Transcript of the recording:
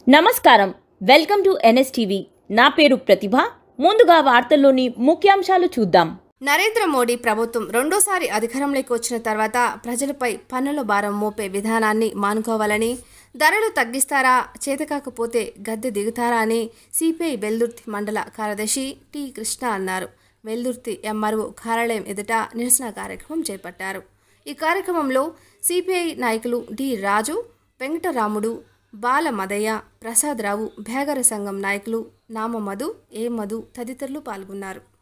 నమస్కారం welcome to NSTV నా పేరు ప్రతిభ ముందుగా వార్తల్లోని ముఖ్యాంశాలు చూద్దాం నరేంద్ర మోడీ ప్రభుత్వం రెండోసారి అధికారంలోకి వచ్చిన తర్వాత ప్రజలపై పన్నుల భారం మోపే విధానాన్ని మానుకోవాలని ధరలు తగ్గిస్తారా చేతకాకపోతే గద్దె దిగుతారా అని సిపిఐ వెల్దుర్తి మండల కార్యదర్శి టి కృష్ణ అన్నారు వెల్దుర్తి ఎంఆర్ఓ కార్యాలయం ఎదుట నిరసన కార్యక్రమం చేపట్టారు ఈ కార్యక్రమంలో సిపిఐ నాయకులు డి రాజు వెంకటరాముడు బాల మదయ్య ప్రసాదరావు భేగర సంఘం నాయకులు నామ మధు ఏ మధు తదితరులు పాల్గొన్నారు